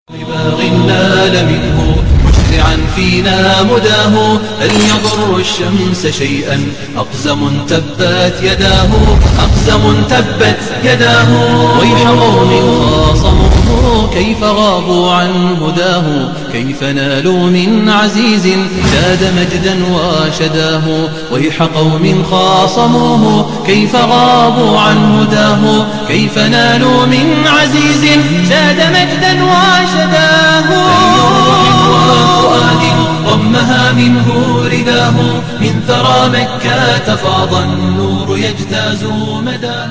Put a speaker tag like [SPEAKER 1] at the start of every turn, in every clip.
[SPEAKER 1] بباغ نال منه مشرعا فينا مداه هل يضر الشمس شيئا أقزم تبت يداه أقزم تبت يداه ويح قوم خاصموه كيف غابوا عن هداه كيف نالوا من عزيز زاد مجدا وشداه ويح قوم خاصموه كيف غابوا عن هداه كيف نالوا من عزيز زاد مجدا وشداه وفؤاد ضمها منه رداه من ثرى مكة فاض النور يجتاز مداه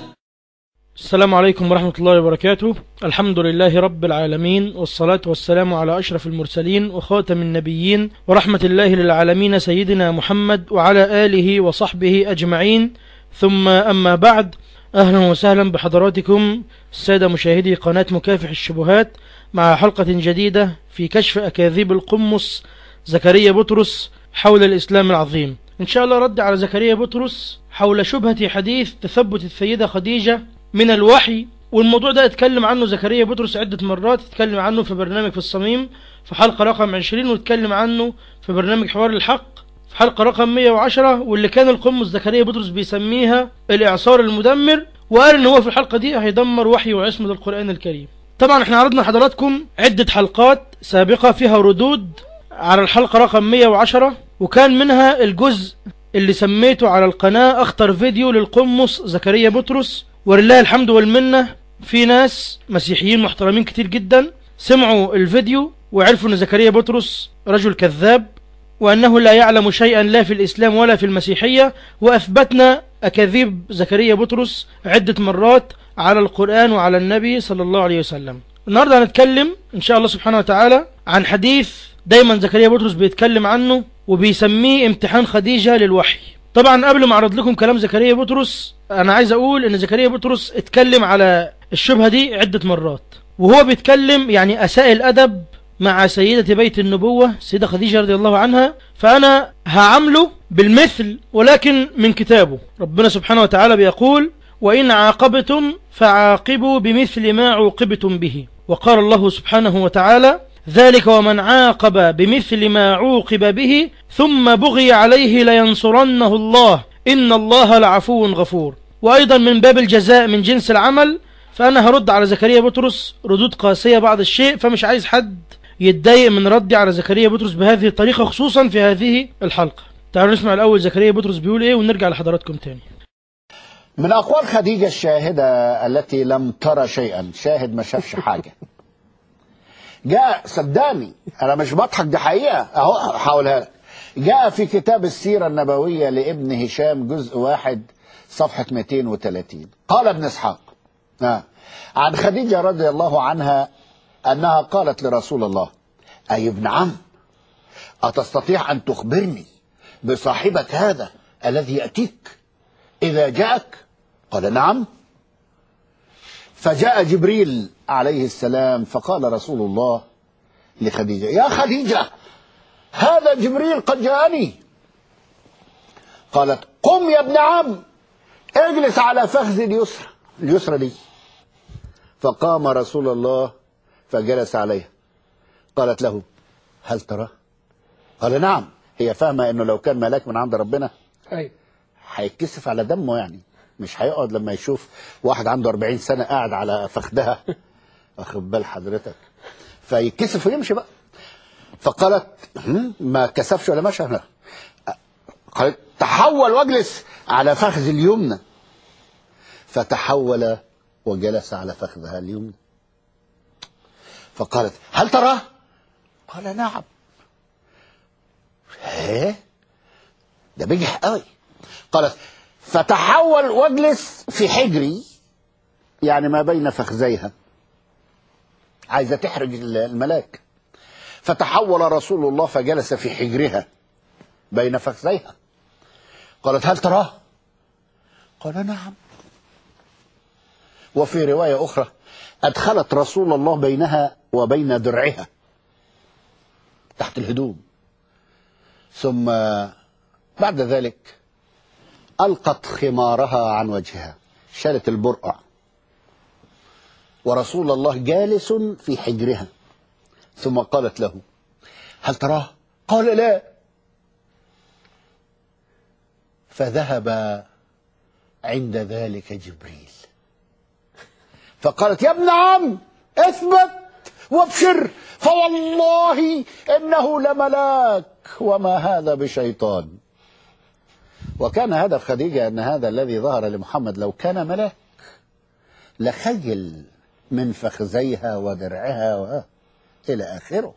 [SPEAKER 2] السلام عليكم ورحمة الله وبركاته الحمد لله رب العالمين والصلاة والسلام على أشرف المرسلين وخاتم النبيين ورحمة الله للعالمين سيدنا محمد وعلى آله وصحبه أجمعين ثم أما بعد أهلا وسهلا بحضراتكم السادة مشاهدي قناة مكافح الشبهات مع حلقة جديدة في كشف أكاذيب القمص زكريا بطرس حول الإسلام العظيم إن شاء الله رد على زكريا بطرس حول شبهة حديث تثبت السيدة خديجة من الوحي والموضوع ده اتكلم عنه زكريا بطرس عدة مرات اتكلم عنه في برنامج في الصميم في حلقة رقم 20 واتكلم عنه في برنامج حوار الحق في حلقة رقم 110 واللي كان القمص زكريا بطرس بيسميها الإعصار المدمر وقال ان هو في الحلقة دي هيدمر وحي وعصمة القرآن الكريم طبعا احنا عرضنا لحضراتكم عدة حلقات سابقة فيها ردود على الحلقة رقم 110 وكان منها الجزء اللي سميته على القناة اخطر فيديو للقمص زكريا بطرس ولله الحمد والمنة في ناس مسيحيين محترمين كتير جدا سمعوا الفيديو وعرفوا ان زكريا بطرس رجل كذاب وأنه لا يعلم شيئا لا في الإسلام ولا في المسيحية وأثبتنا أكاذيب زكريا بطرس عدة مرات على القرآن وعلى النبي صلى الله عليه وسلم النهاردة هنتكلم إن شاء الله سبحانه وتعالى عن حديث دايما زكريا بطرس بيتكلم عنه وبيسميه امتحان خديجة للوحي طبعا قبل ما اعرض لكم كلام زكريا بطرس انا عايز اقول ان زكريا بطرس اتكلم على الشبهة دي عدة مرات وهو بيتكلم يعني اساء الادب مع سيدة بيت النبوة سيدة خديجة رضي الله عنها فأنا هعمله بالمثل ولكن من كتابه ربنا سبحانه وتعالى بيقول وإن عاقبتم فعاقبوا بمثل ما عوقبتم به وقال الله سبحانه وتعالى ذلك ومن عاقب بمثل ما عوقب به ثم بغي عليه لينصرنه الله إن الله لعفو غفور وأيضا من باب الجزاء من جنس العمل فأنا هرد على زكريا بطرس ردود قاسية بعض الشيء فمش عايز حد يتضايق من ردي على زكريا بطرس بهذه الطريقة خصوصا في هذه الحلقة تعالوا نسمع الأول زكريا بطرس بيقول إيه ونرجع لحضراتكم تاني
[SPEAKER 3] من أقوال خديجة الشاهدة التي لم ترى شيئا شاهد ما شافش حاجة جاء صدقني أنا مش بضحك دي حقيقة أهو هحاولها لك جاء في كتاب السيرة النبوية لابن هشام جزء واحد صفحة 230 قال ابن إسحاق آه. عن خديجة رضي الله عنها أنها قالت لرسول الله أي ابن عم أتستطيع أن تخبرني بصاحبك هذا الذي يأتيك إذا جاءك قال نعم فجاء جبريل عليه السلام فقال رسول الله لخديجة يا خديجة هذا جبريل قد جاءني قالت قم يا ابن عم اجلس على فخذ اليسرى اليسرى دي فقام رسول الله فجلس عليها قالت له هل ترى قال نعم هي فاهمة انه لو كان ملاك من عند ربنا
[SPEAKER 2] أيوة
[SPEAKER 3] هيتكسف على دمه يعني مش هيقعد لما يشوف واحد عنده 40 سنة قاعد على فخدها واخد بال حضرتك فيتكسف ويمشي بقى فقالت "هم، ما كسفش ولا مشى قالت تحول واجلس على فخذ اليمنى فتحول وجلس على فخذها اليمنى فقالت هل تراه قال نعم ايه ده بجح قوي قالت فتحول واجلس في حجري يعني ما بين فخذيها عايزه تحرج الملاك فتحول رسول الله فجلس في حجرها بين فخذيها قالت هل تراه قال نعم وفي روايه اخرى أدخلت رسول الله بينها وبين درعها تحت الهدوم ثم بعد ذلك ألقت خمارها عن وجهها شالت البرقع ورسول الله جالس في حجرها ثم قالت له هل تراه قال لا فذهب عند ذلك جبريل فقالت يا ابن عم اثبت وابشر فوالله انه لملاك وما هذا بشيطان وكان هدف خديجه ان هذا الذي ظهر لمحمد لو كان ملاك لخيل من فخذيها ودرعها و... الى اخره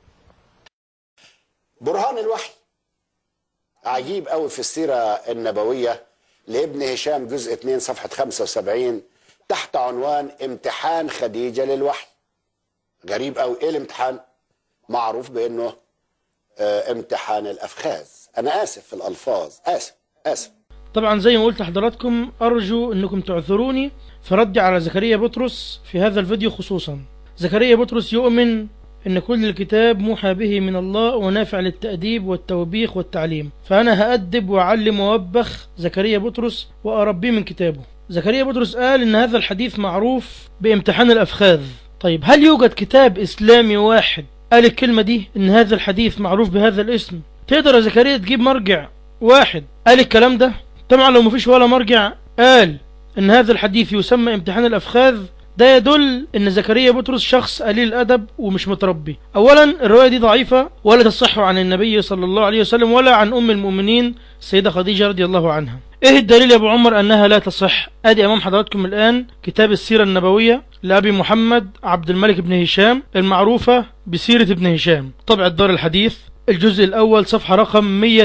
[SPEAKER 3] برهان الوحي عجيب قوي في السيره النبويه لابن هشام جزء 2 صفحه 75 تحت عنوان امتحان خديجه للوحي غريب قوي ايه الامتحان معروف بانه آه امتحان الافخاذ انا اسف في الالفاظ اسف اسف
[SPEAKER 2] طبعا زي ما قلت لحضراتكم أرجو أنكم تعذروني في ردي على زكريا بطرس في هذا الفيديو خصوصا زكريا بطرس يؤمن أن كل الكتاب موحى به من الله ونافع للتأديب والتوبيخ والتعليم فأنا هأدب وأعلم وأوبخ زكريا بطرس وأربيه من كتابه زكريا بطرس قال أن هذا الحديث معروف بامتحان الأفخاذ طيب هل يوجد كتاب إسلامي واحد قال الكلمة دي أن هذا الحديث معروف بهذا الاسم تقدر يا زكريا تجيب مرجع واحد قال الكلام ده طبعا لو مفيش ولا مرجع قال ان هذا الحديث يسمى امتحان الافخاذ ده يدل ان زكريا بطرس شخص قليل الادب ومش متربي اولا الروايه دي ضعيفه ولا تصح عن النبي صلى الله عليه وسلم ولا عن ام المؤمنين السيده خديجه رضي الله عنها ايه الدليل يا ابو عمر انها لا تصح ادي امام حضراتكم الان كتاب السيره النبويه لابي محمد عبد الملك بن هشام المعروفه بسيره ابن هشام طبع دار الحديث الجزء الأول صفحة رقم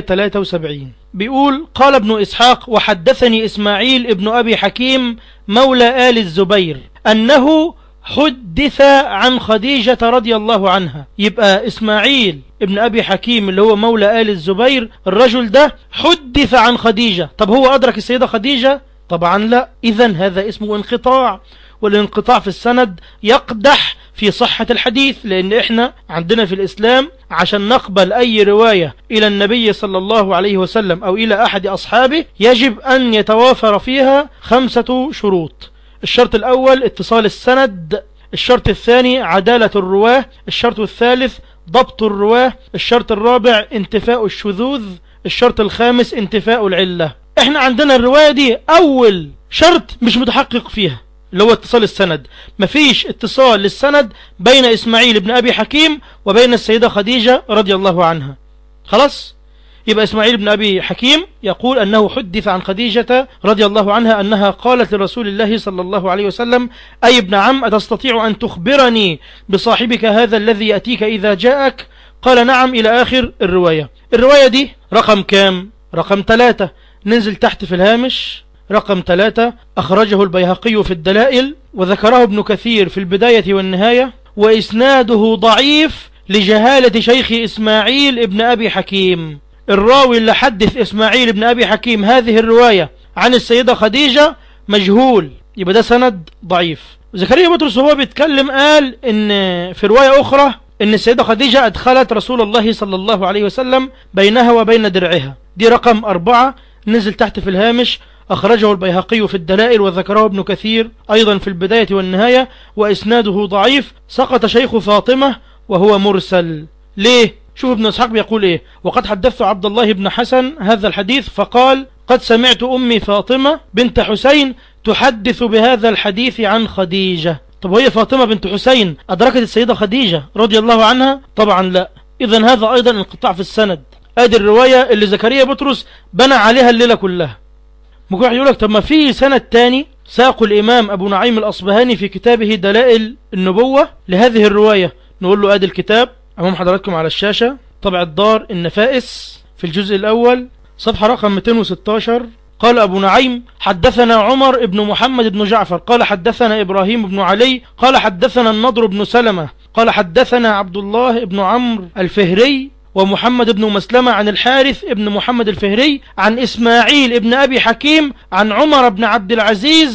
[SPEAKER 2] 173 بيقول قال ابن إسحاق وحدثني إسماعيل ابن أبي حكيم مولى آل الزبير أنه حدث عن خديجة رضي الله عنها يبقى إسماعيل ابن أبي حكيم اللي هو مولى آل الزبير الرجل ده حدث عن خديجة طب هو أدرك السيدة خديجة طبعا لا إذا هذا اسمه انقطاع والانقطاع في السند يقدح في صحة الحديث لأن إحنا عندنا في الإسلام عشان نقبل أي رواية إلى النبي صلى الله عليه وسلم أو إلى أحد أصحابه يجب أن يتوافر فيها خمسة شروط الشرط الأول اتصال السند الشرط الثاني عدالة الرواه الشرط الثالث ضبط الرواه الشرط الرابع انتفاء الشذوذ الشرط الخامس انتفاء العلة احنا عندنا الرواية دي أول شرط مش متحقق فيها اللي هو اتصال السند مفيش اتصال للسند بين إسماعيل بن أبي حكيم وبين السيدة خديجة رضي الله عنها خلاص يبقى إسماعيل بن أبي حكيم يقول أنه حدث عن خديجة رضي الله عنها أنها قالت لرسول الله صلى الله عليه وسلم أي ابن عم أتستطيع أن تخبرني بصاحبك هذا الذي يأتيك إذا جاءك قال نعم إلى آخر الرواية الرواية دي رقم كام رقم ثلاثة ننزل تحت في الهامش رقم ثلاثة أخرجه البيهقي في الدلائل وذكره ابن كثير في البداية والنهاية وإسناده ضعيف لجهالة شيخ إسماعيل ابن أبي حكيم الراوي اللي حدث إسماعيل ابن أبي حكيم هذه الرواية عن السيدة خديجة مجهول يبقى ده سند ضعيف زكريا بطرس وهو بيتكلم قال إن في رواية أخرى إن السيدة خديجة أدخلت رسول الله صلى الله عليه وسلم بينها وبين درعها دي رقم أربعة نزل تحت في الهامش أخرجه البيهقي في الدلائل وذكره ابن كثير أيضا في البداية والنهاية وإسناده ضعيف سقط شيخ فاطمة وهو مرسل ليه؟ شوف ابن اسحاق بيقول ايه وقد حدثت عبد الله بن حسن هذا الحديث فقال قد سمعت أمي فاطمة بنت حسين تحدث بهذا الحديث عن خديجة طب وهي فاطمة بنت حسين أدركت السيدة خديجة رضي الله عنها طبعا لا إذا هذا أيضا انقطاع في السند ادي الرواية اللي زكريا بطرس بنى عليها الليلة كلها ممكن واحد يقول لك طب ما في سند تاني ساق الإمام أبو نعيم الأصبهاني في كتابه دلائل النبوة لهذه الرواية نقول له ادي الكتاب أمام حضراتكم على الشاشة طبع الدار النفائس في الجزء الأول صفحة رقم 216 قال أبو نعيم حدثنا عمر بن محمد بن جعفر قال حدثنا إبراهيم بن علي قال حدثنا النضر بن سلمة قال حدثنا عبد الله بن عمرو الفهري ومحمد بن مسلمة عن الحارث ابن محمد الفهري عن إسماعيل ابن أبي حكيم عن عمر بن عبد العزيز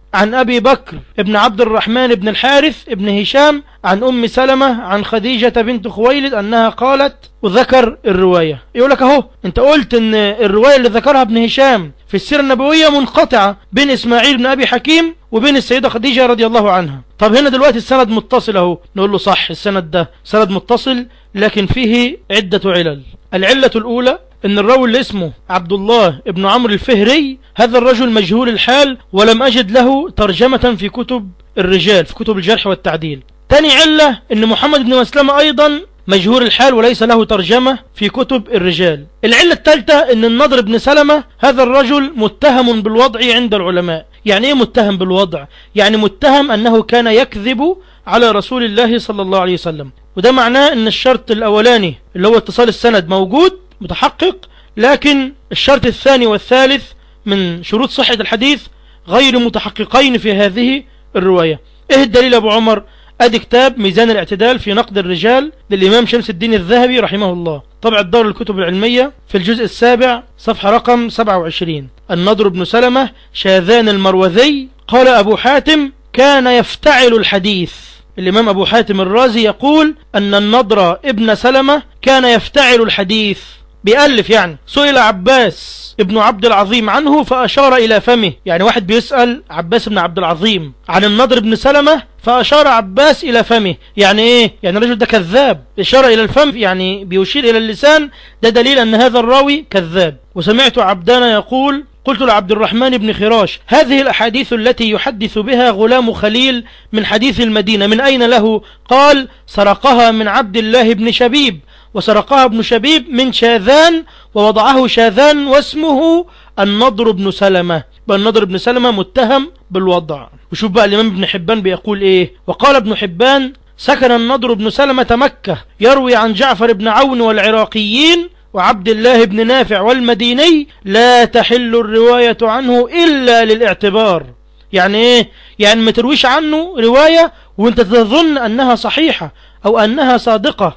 [SPEAKER 2] عن أبي بكر ابن عبد الرحمن بن الحارث ابن هشام عن أم سلمة عن خديجة بنت خويلد أنها قالت وذكر الرواية يقول لك أهو أنت قلت أن الرواية اللي ذكرها ابن هشام في السيرة النبوية منقطعة بين إسماعيل بن أبي حكيم وبين السيدة خديجة رضي الله عنها طب هنا دلوقتي السند متصل أهو نقول له صح السند ده سند متصل لكن فيه عدة علل العلة الأولى ان الراوي اللي اسمه عبد الله ابن عمرو الفهري هذا الرجل مجهول الحال ولم اجد له ترجمة في كتب الرجال في كتب الجرح والتعديل تاني علة ان محمد بن مسلمة ايضا مجهور الحال وليس له ترجمة في كتب الرجال العلة الثالثة ان النضر بن سلمة هذا الرجل متهم بالوضع عند العلماء يعني ايه متهم بالوضع يعني متهم انه كان يكذب على رسول الله صلى الله عليه وسلم وده معناه ان الشرط الاولاني اللي هو اتصال السند موجود متحقق لكن الشرط الثاني والثالث من شروط صحة الحديث غير متحققين في هذه الرواية ايه الدليل ابو عمر ادي كتاب ميزان الاعتدال في نقد الرجال للامام شمس الدين الذهبي رحمه الله طبع الدار الكتب العلمية في الجزء السابع صفحة رقم 27 النضر بن سلمة شاذان المروذي قال ابو حاتم كان يفتعل الحديث الإمام أبو حاتم الرازي يقول أن النضر ابن سلمة كان يفتعل الحديث بيألف يعني سئل عباس ابن عبد العظيم عنه فأشار إلى فمه يعني واحد بيسأل عباس بن عبد العظيم عن النضر بن سلمة فأشار عباس إلى فمه يعني إيه يعني الرجل ده كذاب إشارة إلى الفم يعني بيشير إلى اللسان ده دليل أن هذا الراوي كذاب وسمعت عبدان يقول قلت لعبد الرحمن بن خراش هذه الأحاديث التي يحدث بها غلام خليل من حديث المدينة من أين له قال سرقها من عبد الله بن شبيب وسرقها ابن شبيب من شاذان ووضعه شاذان واسمه النضر بن سلمة النضر بن سلمة متهم بالوضع وشوف بقى الإمام ابن حبان بيقول إيه وقال ابن حبان سكن النضر بن سلمة مكة يروي عن جعفر بن عون والعراقيين وعبد الله بن نافع والمديني لا تحل الرواية عنه إلا للاعتبار يعني ايه يعني ما ترويش عنه رواية وانت تظن انها صحيحة او انها صادقة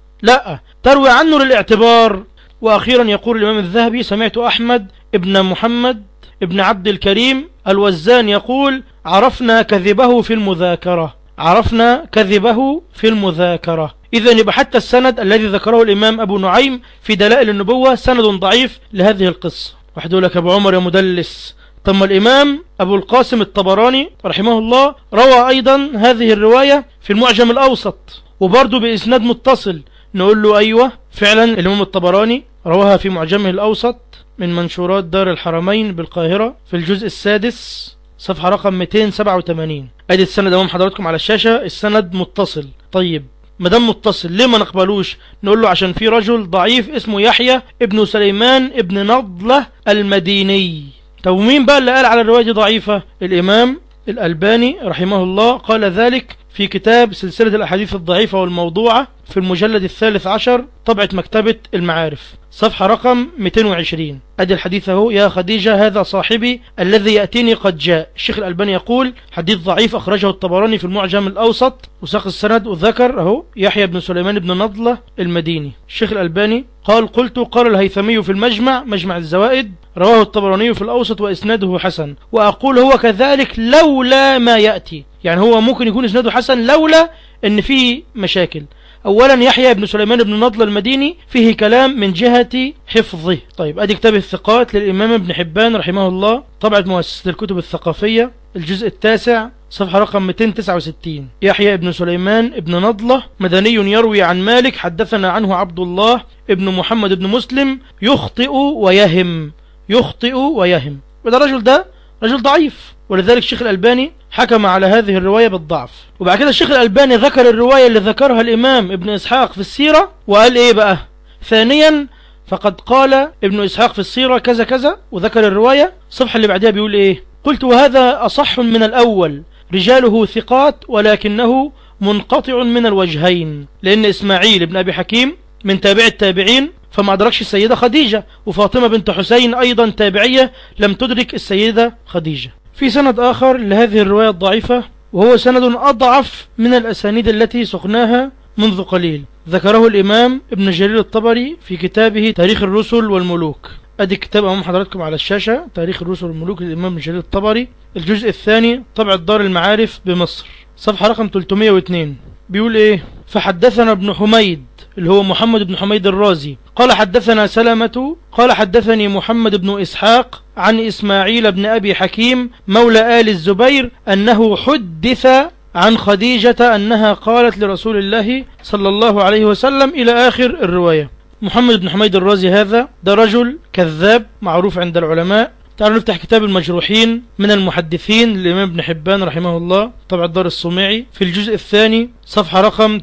[SPEAKER 2] لا تروي عنه للاعتبار واخيرا يقول الامام الذهبي سمعت احمد ابن محمد ابن عبد الكريم الوزان يقول عرفنا كذبه في المذاكرة عرفنا كذبه في المذاكرة إذا يبقى حتى السند الذي ذكره الإمام أبو نعيم في دلائل النبوة سند ضعيف لهذه القصة واحد يقول لك أبو عمر يا مدلس ثم الإمام أبو القاسم الطبراني رحمه الله روى أيضا هذه الرواية في المعجم الأوسط وبرضه بإسناد متصل نقول له أيوة فعلا الإمام الطبراني رواها في معجمه الأوسط من منشورات دار الحرمين بالقاهرة في الجزء السادس صفحة رقم 287 ادي السند امام حضراتكم على الشاشة السند متصل طيب مدام متصل ليه ما نقبلوش نقول له عشان في رجل ضعيف اسمه يحيى ابن سليمان ابن نضلة المديني طب ومين بقى اللي قال على الرواية دي ضعيفة الامام الألباني رحمه الله قال ذلك في كتاب سلسلة الأحاديث الضعيفة والموضوعة في المجلد الثالث عشر طبعة مكتبة المعارف صفحة رقم 220 أدي الحديث اهو يا خديجة هذا صاحبي الذي يأتيني قد جاء الشيخ الألباني يقول حديث ضعيف أخرجه الطبراني في المعجم الأوسط وساق السند وذكر اهو يحيى بن سليمان بن نضلة المديني الشيخ الألباني قال قلت قال الهيثمي في المجمع مجمع الزوائد رواه الطبراني في الأوسط وإسناده حسن وأقول هو كذلك لولا ما يأتي يعني هو ممكن يكون إسناده حسن لولا أن فيه مشاكل اولا يحيى بن سليمان بن نضل المديني فيه كلام من جهة حفظه طيب ادي كتاب الثقات للامام ابن حبان رحمه الله طبعة مؤسسة الكتب الثقافية الجزء التاسع صفحة رقم 269 يحيى بن سليمان بن نضلة مدني يروي عن مالك حدثنا عنه عبد الله ابن محمد بن مسلم يخطئ ويهم يخطئ ويهم وده الرجل ده رجل ضعيف ولذلك الشيخ الألباني حكم على هذه الرواية بالضعف وبعد كده الشيخ الألباني ذكر الرواية اللي ذكرها الإمام ابن إسحاق في السيرة وقال إيه بقى ثانيا فقد قال ابن إسحاق في السيرة كذا كذا وذكر الرواية الصفحة اللي بعدها بيقول إيه قلت وهذا أصح من الأول رجاله ثقات ولكنه منقطع من الوجهين لأن إسماعيل بن أبي حكيم من تابع التابعين فما أدركش السيدة خديجة وفاطمة بنت حسين أيضا تابعية لم تدرك السيدة خديجة في سند آخر لهذه الرواية الضعيفة وهو سند أضعف من الأسانيد التي سقناها منذ قليل ذكره الإمام ابن جرير الطبري في كتابه تاريخ الرسل والملوك أدي كتاب أمام حضراتكم على الشاشة تاريخ الرسل والملوك للإمام ابن جرير الطبري الجزء الثاني طبع دار المعارف بمصر صفحة رقم 302 بيقول ايه فحدثنا ابن حميد اللي هو محمد بن حميد الرازي قال حدثنا سلمة قال حدثني محمد بن إسحاق عن إسماعيل بن أبي حكيم مولى آل الزبير أنه حدث عن خديجة أنها قالت لرسول الله صلى الله عليه وسلم إلى آخر الرواية محمد بن حميد الرازي هذا ده رجل كذاب معروف عند العلماء تعالوا نفتح كتاب المجروحين من المحدثين للإمام ابن حبان رحمه الله طبع الدار الصومعي في الجزء الثاني صفحة رقم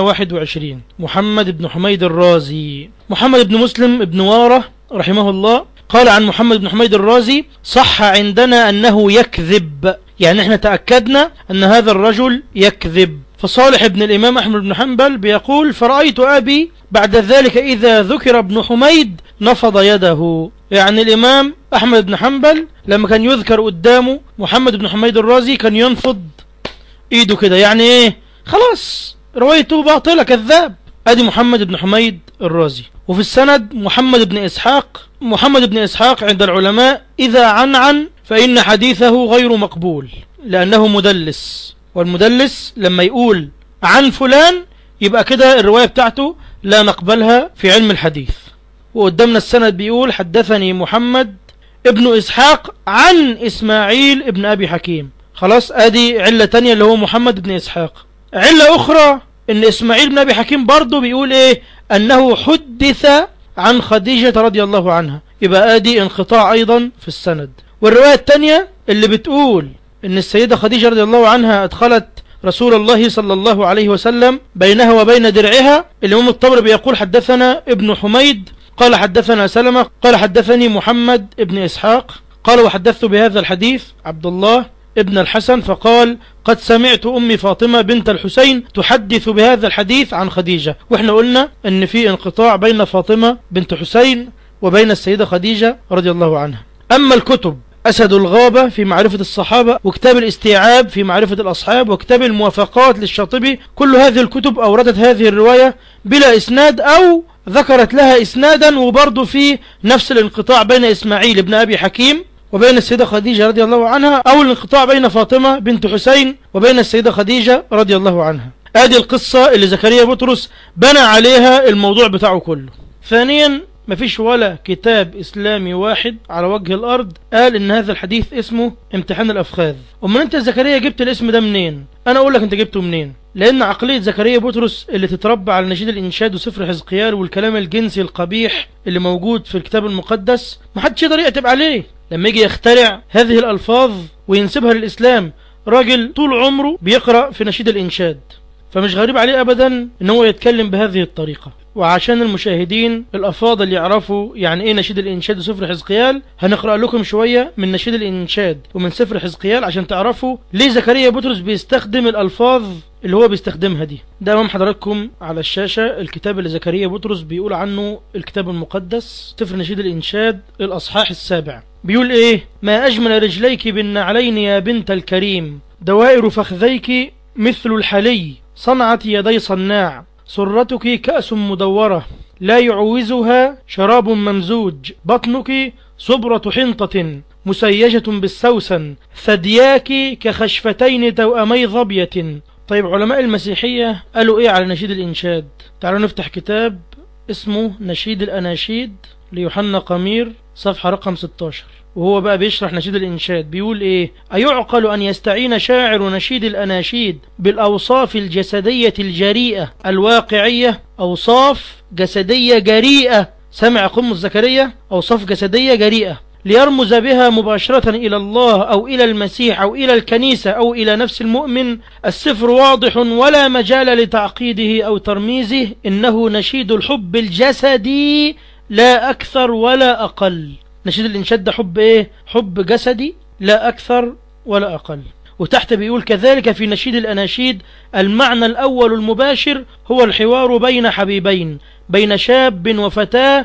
[SPEAKER 2] 321 محمد بن حميد الرازي محمد بن مسلم بن وارة رحمه الله قال عن محمد بن حميد الرازي صح عندنا أنه يكذب يعني احنا تأكدنا أن هذا الرجل يكذب فصالح بن الإمام أحمد بن حنبل بيقول فرأيت أبي بعد ذلك إذا ذكر ابن حميد نفض يده يعني الإمام أحمد بن حنبل لما كان يذكر قدامه محمد بن حميد الرازي كان ينفض إيده كده يعني إيه خلاص روايته باطلة كذاب أدي محمد بن حميد الرازي وفي السند محمد بن إسحاق محمد بن إسحاق عند العلماء إذا عنعن فإن حديثه غير مقبول لأنه مدلس والمدلس لما يقول عن فلان يبقى كده الرواية بتاعته لا نقبلها في علم الحديث وقدامنا السند بيقول حدثني محمد ابن إسحاق عن إسماعيل ابن أبي حكيم خلاص ادي علة تانية اللي هو محمد بن إسحاق علة أخرى ان إسماعيل بن أبي حكيم برضه بيقول إيه أنه حدث عن خديجة رضي الله عنها يبقى ادي انقطاع أيضا في السند والرواية التانية اللي بتقول ان السيدة خديجة رضي الله عنها ادخلت رسول الله صلى الله عليه وسلم بينها وبين درعها الإمام الطبري بيقول حدثنا ابن حميد قال حدثنا سلمة قال حدثني محمد ابن إسحاق قال وحدثت بهذا الحديث عبد الله ابن الحسن فقال قد سمعت أمي فاطمة بنت الحسين تحدث بهذا الحديث عن خديجة وإحنا قلنا أن في انقطاع بين فاطمة بنت حسين وبين السيدة خديجة رضي الله عنها أما الكتب أسد الغابة في معرفة الصحابة وكتاب الاستيعاب في معرفة الأصحاب وكتاب الموافقات للشاطبي كل هذه الكتب أوردت هذه الرواية بلا إسناد أو ذكرت لها إسنادا وبرضه في نفس الانقطاع بين إسماعيل بن أبي حكيم وبين السيدة خديجة رضي الله عنها أو الانقطاع بين فاطمة بنت حسين وبين السيدة خديجة رضي الله عنها ادي القصة اللي زكريا بطرس بنى عليها الموضوع بتاعه كله ثانيا مفيش ولا كتاب إسلامي واحد على وجه الأرض قال إن هذا الحديث اسمه امتحان الأفخاذ أمال أنت زكريا جبت الاسم ده منين أنا أقول لك أنت جبته منين لأن عقلية زكريا بطرس اللي تتربى على نشيد الإنشاد وسفر حزقيال والكلام الجنسي القبيح اللي موجود في الكتاب المقدس محدش يقدر يكتب عليه لما يجي يخترع هذه الألفاظ وينسبها للإسلام راجل طول عمره بيقرأ في نشيد الإنشاد فمش غريب عليه أبدا إن هو يتكلم بهذه الطريقة وعشان المشاهدين الأفاضل يعرفوا يعني إيه نشيد الإنشاد وسفر حزقيال هنقرأ لكم شوية من نشيد الإنشاد ومن سفر حزقيال عشان تعرفوا ليه زكريا بطرس بيستخدم الألفاظ اللي هو بيستخدمها دي ده أمام حضراتكم على الشاشة الكتاب اللي زكريا بطرس بيقول عنه الكتاب المقدس سفر نشيد الإنشاد الأصحاح السابع بيقول إيه ما أجمل رجليك بالنعلين يا بنت الكريم دوائر فخذيك مثل الحلي صنعت يدي صناع سرتك كأس مدورة لا يعوزها شراب ممزوج بطنك صبرة حنطة مسيجة بالسوسن ثدياك كخشفتين توأمي ظبية طيب علماء المسيحية قالوا ايه على نشيد الإنشاد تعالوا نفتح كتاب اسمه نشيد الأناشيد ليوحنا قمير صفحة رقم 16 وهو بقى بيشرح نشيد الإنشاد بيقول إيه أيعقل أن يستعين شاعر نشيد الأناشيد بالأوصاف الجسدية الجريئة الواقعية أوصاف جسدية جريئة سمع قم زكريا أوصاف جسدية جريئة ليرمز بها مباشرة إلى الله أو إلى المسيح أو إلى الكنيسة أو إلى نفس المؤمن السفر واضح ولا مجال لتعقيده أو ترميزه إنه نشيد الحب الجسدي لا أكثر ولا أقل نشيد الإنشاد ده حب إيه حب جسدي لا أكثر ولا أقل وتحت بيقول كذلك في نشيد الأناشيد المعنى الأول المباشر هو الحوار بين حبيبين بين شاب وفتاة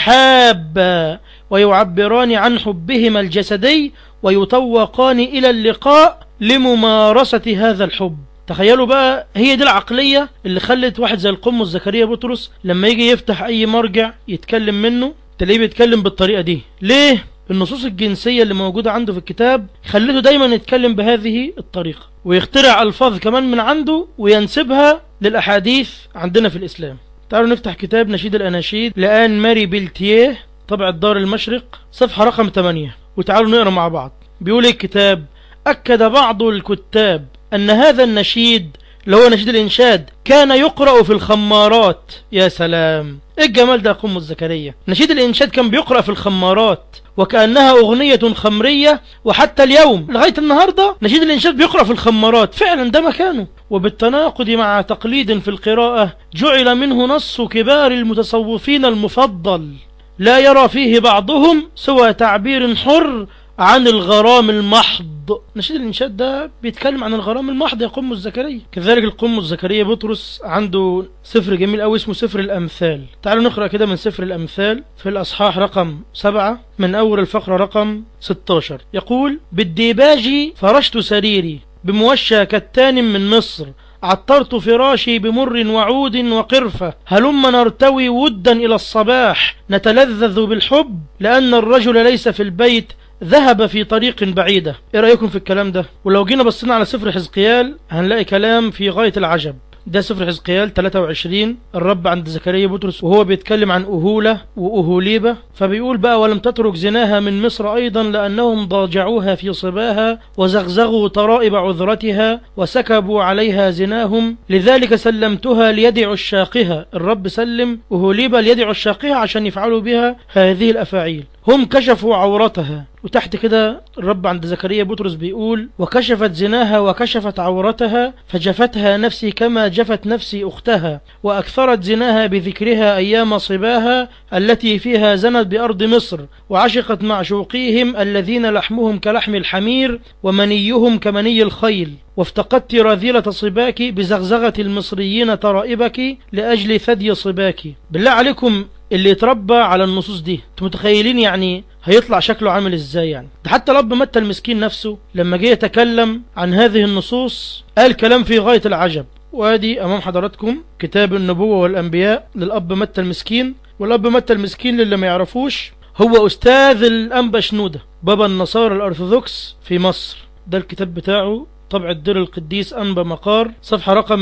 [SPEAKER 2] تحابا ويعبران عن حبهما الجسدي ويطوقان إلى اللقاء لممارسة هذا الحب تخيلوا بقى هي دي العقلية اللي خلت واحد زي القمص زكريا بطرس لما يجي يفتح أي مرجع يتكلم منه تلاقيه بيتكلم بالطريقة دي ليه؟ النصوص الجنسية اللي موجودة عنده في الكتاب خلته دايما يتكلم بهذه الطريقة ويخترع ألفاظ كمان من عنده وينسبها للأحاديث عندنا في الإسلام تعالوا نفتح كتاب نشيد الأناشيد لآن ماري بيلتيه طبع الدار المشرق صفحة رقم 8 وتعالوا نقرأ مع بعض بيقول إيه الكتاب أكد بعض الكتاب أن هذا النشيد اللي هو نشيد الإنشاد كان يقرأ في الخمارات يا سلام إيه الجمال ده يا قم الزكريا نشيد الإنشاد كان بيقرأ في الخمارات وكأنها أغنية خمرية وحتى اليوم لغاية النهاردة نشيد الإنشاد بيقرأ في الخمارات فعلا ده مكانه وبالتناقض مع تقليد في القراءة جعل منه نص كبار المتصوفين المفضل لا يرى فيه بعضهم سوى تعبير حر عن الغرام المحض نشيد الإنشاد ده بيتكلم عن الغرام المحض يا قم الزكريا كذلك القم الزكريا بطرس عنده سفر جميل قوي اسمه سفر الأمثال تعالوا نقرأ كده من سفر الأمثال في الأصحاح رقم سبعة من أول الفقرة رقم 16 يقول بالديباج فرشت سريري بموشى كتان من مصر عطرت فراشي بمر وعود وقرفة هلم نرتوي ودا إلى الصباح نتلذذ بالحب لأن الرجل ليس في البيت ذهب في طريق بعيدة ايه رأيكم في الكلام ده ولو جينا بصينا على سفر حزقيال هنلاقي كلام في غاية العجب ده سفر حزقيال 23 الرب عند زكريا بطرس وهو بيتكلم عن أهولة وأهوليبة فبيقول بقى ولم تترك زناها من مصر أيضا لأنهم ضاجعوها في صباها وزغزغوا طرائب عذرتها وسكبوا عليها زناهم لذلك سلمتها ليد عشاقها الرب سلم أهوليبة ليد عشاقها عشان يفعلوا بها هذه الأفاعيل هم كشفوا عورتها وتحت كده الرب عند زكريا بطرس بيقول وكشفت زناها وكشفت عورتها فجفتها نفسي كما جفت نفسي أختها وأكثرت زناها بذكرها أيام صباها التي فيها زنت بأرض مصر وعشقت معشوقيهم الذين لحمهم كلحم الحمير ومنيهم كمني الخيل وافتقدت رذيلة صباك بزغزغة المصريين ترائبك لأجل ثدي صباك بالله عليكم اللي يتربى على النصوص دي انتوا متخيلين يعني هيطلع شكله عامل ازاي يعني ده حتى الاب متى المسكين نفسه لما جه يتكلم عن هذه النصوص قال كلام في غاية العجب وادي امام حضراتكم كتاب النبوة والانبياء للاب متى المسكين والاب متى المسكين للي ما يعرفوش هو استاذ الانبا شنودة بابا النصارى الارثوذكس في مصر ده الكتاب بتاعه طبع الدير القديس أنبا مقار صفحة رقم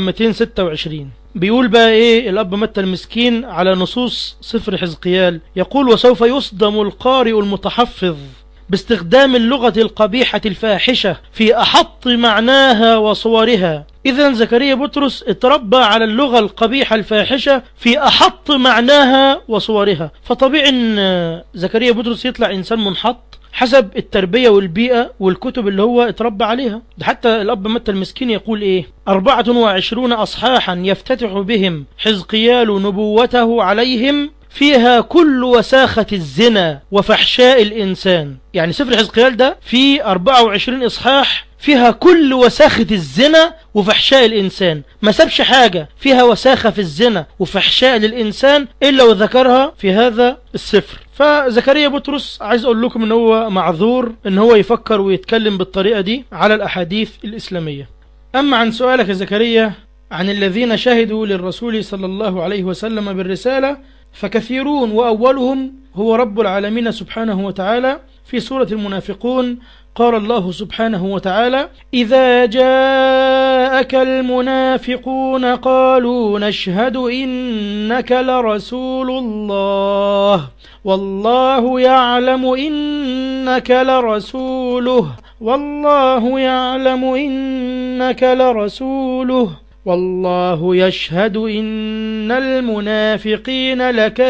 [SPEAKER 2] 226 بيقول بقى ايه الاب متى المسكين على نصوص سفر حزقيال يقول وسوف يصدم القارئ المتحفظ باستخدام اللغة القبيحة الفاحشة في أحط معناها وصورها إذا زكريا بطرس اتربى على اللغة القبيحة الفاحشة في أحط معناها وصورها فطبيعي أن زكريا بطرس يطلع إنسان منحط حسب التربية والبيئة والكتب اللي هو اتربى عليها ده حتى الأب متى المسكين يقول إيه أربعة وعشرون أصحاحا يفتتح بهم حزقيال نبوته عليهم فيها كل وساخة الزنا وفحشاء الإنسان يعني سفر حزقيال ده فيه 24 إصحاح فيها كل وساخة الزنا وفحشاء الإنسان ما سابش حاجة فيها وساخة في الزنا وفحشاء للإنسان إلا وذكرها في هذا السفر فزكريا بطرس عايز أقول لكم إن هو معذور إن هو يفكر ويتكلم بالطريقة دي على الأحاديث الإسلامية أما عن سؤالك يا زكريا عن الذين شهدوا للرسول صلى الله عليه وسلم بالرسالة فكثيرون وأولهم هو رب العالمين سبحانه وتعالى في سورة المنافقون قال الله سبحانه وتعالى إذا جاءك المنافقون قالوا نشهد إنك لرسول الله والله يعلم إنك لرسوله والله يعلم إنك لرسوله والله يشهد إن المنافقين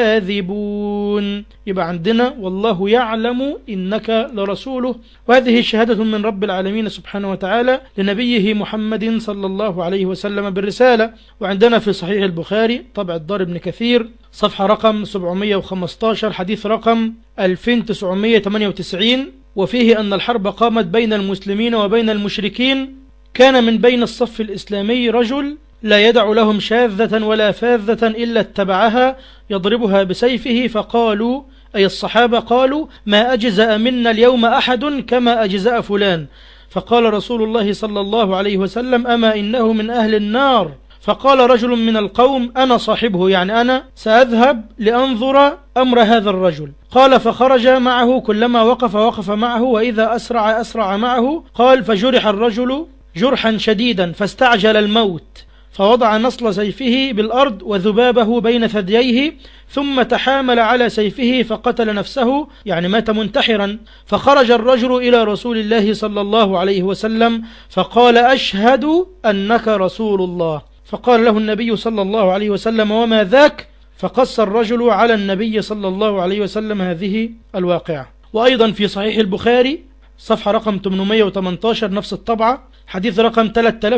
[SPEAKER 2] لكاذبون يبقى عندنا والله يعلم إنك لرسوله وهذه شهادة من رب العالمين سبحانه وتعالى لنبيه محمد صلى الله عليه وسلم بالرسالة وعندنا في صحيح البخاري طبع الدار ابن كثير صفحة رقم 715 حديث رقم 2998 وفيه أن الحرب قامت بين المسلمين وبين المشركين كان من بين الصف الإسلامي رجل لا يدع لهم شاذة ولا فاذة إلا اتبعها يضربها بسيفه فقالوا أي الصحابة قالوا ما أجزأ منا اليوم أحد كما أجزأ فلان فقال رسول الله صلى الله عليه وسلم أما إنه من أهل النار فقال رجل من القوم أنا صاحبه يعني أنا سأذهب لأنظر أمر هذا الرجل قال فخرج معه كلما وقف وقف معه وإذا أسرع أسرع معه قال فجرح الرجل جرحا شديدا فاستعجل الموت فوضع نصل سيفه بالأرض وذبابه بين ثدييه ثم تحامل على سيفه فقتل نفسه يعني مات منتحرا فخرج الرجل إلى رسول الله صلى الله عليه وسلم فقال أشهد أنك رسول الله فقال له النبي صلى الله عليه وسلم وما ذاك فقص الرجل على النبي صلى الله عليه وسلم هذه الواقعة وأيضا في صحيح البخاري صفحة رقم 818 نفس الطبعة حديث رقم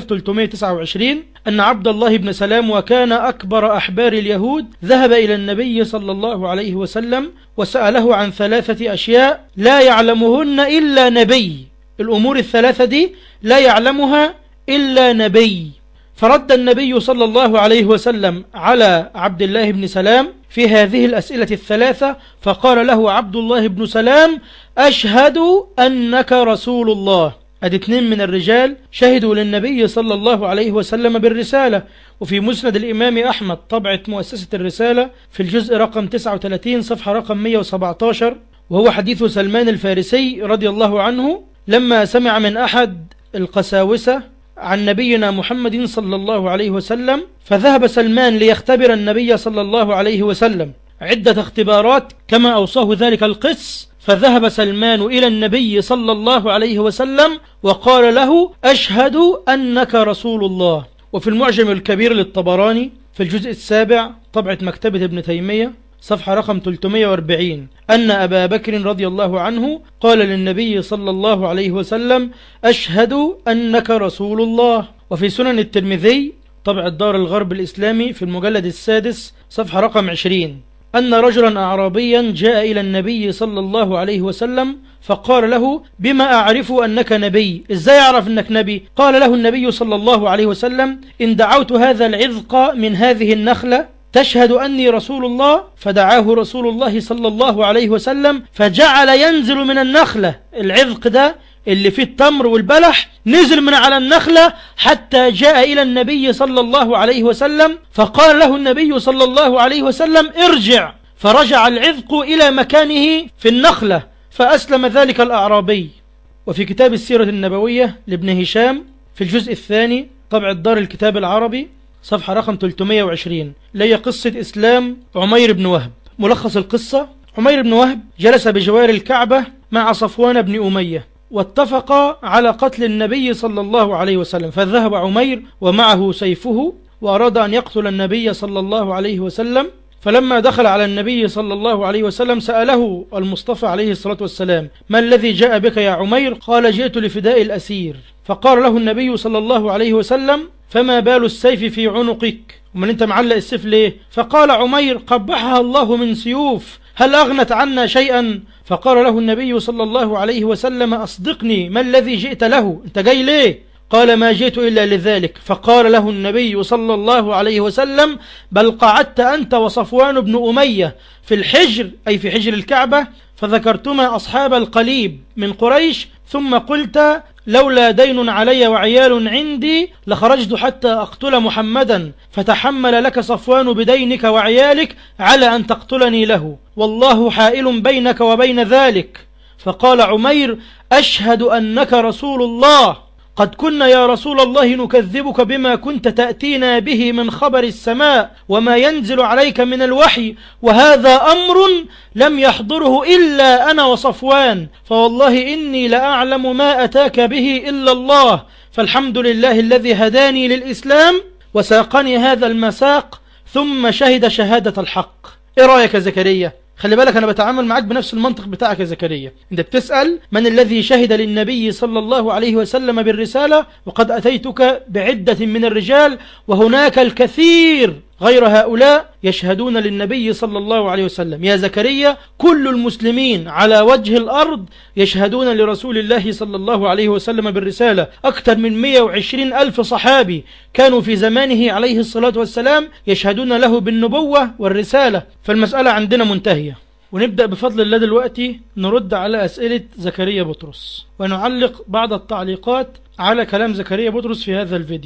[SPEAKER 2] 3329 أن عبد الله بن سلام وكان أكبر أحبار اليهود ذهب إلى النبي صلى الله عليه وسلم وسأله عن ثلاثة أشياء لا يعلمهن إلا نبي الأمور الثلاثة دي لا يعلمها إلا نبي فرد النبي صلى الله عليه وسلم على عبد الله بن سلام في هذه الأسئلة الثلاثة فقال له عبد الله بن سلام أشهد أنك رسول الله أدي اتنين من الرجال شهدوا للنبي صلى الله عليه وسلم بالرسالة وفي مسند الإمام أحمد طبعة مؤسسة الرسالة في الجزء رقم 39 صفحة رقم 117 وهو حديث سلمان الفارسي رضي الله عنه لما سمع من أحد القساوسة عن نبينا محمد صلى الله عليه وسلم فذهب سلمان ليختبر النبي صلى الله عليه وسلم عدة اختبارات كما أوصاه ذلك القس فذهب سلمان إلى النبي صلى الله عليه وسلم وقال له أشهد أنك رسول الله وفي المعجم الكبير للطبراني في الجزء السابع طبعة مكتبة ابن تيمية صفحة رقم 340 أن أبا بكر رضي الله عنه قال للنبي صلى الله عليه وسلم أشهد أنك رسول الله وفي سنن الترمذي طبع الدار الغرب الإسلامي في المجلد السادس صفحة رقم 20 أن رجلا أعرابيا جاء إلى النبي صلى الله عليه وسلم فقال له بما أعرف أنك نبي إزاي أعرف أنك نبي قال له النبي صلى الله عليه وسلم إن دعوت هذا العذق من هذه النخلة تشهد أني رسول الله فدعاه رسول الله صلى الله عليه وسلم فجعل ينزل من النخلة العذق ده اللي فيه التمر والبلح نزل من على النخلة حتى جاء إلى النبي صلى الله عليه وسلم فقال له النبي صلى الله عليه وسلم ارجع فرجع العذق إلى مكانه في النخلة فأسلم ذلك الأعرابي وفي كتاب السيرة النبوية لابن هشام في الجزء الثاني طبع الدار الكتاب العربي صفحة رقم 320 لي قصة إسلام عمير بن وهب ملخص القصة عمير بن وهب جلس بجوار الكعبة مع صفوان بن أمية واتفقا على قتل النبي صلى الله عليه وسلم فذهب عمير ومعه سيفه وأراد أن يقتل النبي صلى الله عليه وسلم فلما دخل على النبي صلى الله عليه وسلم سأله المصطفى عليه الصلاة والسلام ما الذي جاء بك يا عمير قال جئت لفداء الأسير فقال له النبي صلى الله عليه وسلم فما بال السيف في عنقك ومن انت معلق السيف ليه فقال عمير قبحها الله من سيوف هل أغنت عنا شيئا فقال له النبي صلى الله عليه وسلم أصدقني ما الذي جئت له انت جاي ليه قال ما جئت إلا لذلك فقال له النبي صلى الله عليه وسلم بل قعدت أنت وصفوان بن أمية في الحجر أي في حجر الكعبة فذكرتما أصحاب القليب من قريش ثم قلت لولا دين علي وعيال عندي لخرجت حتى أقتل محمدا فتحمل لك صفوان بدينك وعيالك على أن تقتلني له والله حائل بينك وبين ذلك فقال عمير أشهد أنك رسول الله قد كنا يا رسول الله نكذبك بما كنت تأتينا به من خبر السماء وما ينزل عليك من الوحي وهذا أمر لم يحضره إلا أنا وصفوان فوالله إني لأعلم ما أتاك به إلا الله فالحمد لله الذي هداني للإسلام وساقني هذا المساق ثم شهد شهادة الحق إيه رأيك يا زكريا خلي بالك أنا بتعامل معاك بنفس المنطق بتاعك يا زكريا أنت بتسأل من الذي شهد للنبي صلى الله عليه وسلم بالرسالة وقد أتيتك بعدة من الرجال وهناك الكثير غير هؤلاء يشهدون للنبي صلى الله عليه وسلم يا زكريا كل المسلمين على وجه الأرض يشهدون لرسول الله صلى الله عليه وسلم بالرسالة أكثر من 120 ألف صحابي كانوا في زمانه عليه الصلاة والسلام يشهدون له بالنبوة والرسالة فالمسألة عندنا منتهية ونبدأ بفضل الله دلوقتي نرد على أسئلة زكريا بطرس ونعلق بعض التعليقات على كلام زكريا بطرس في هذا الفيديو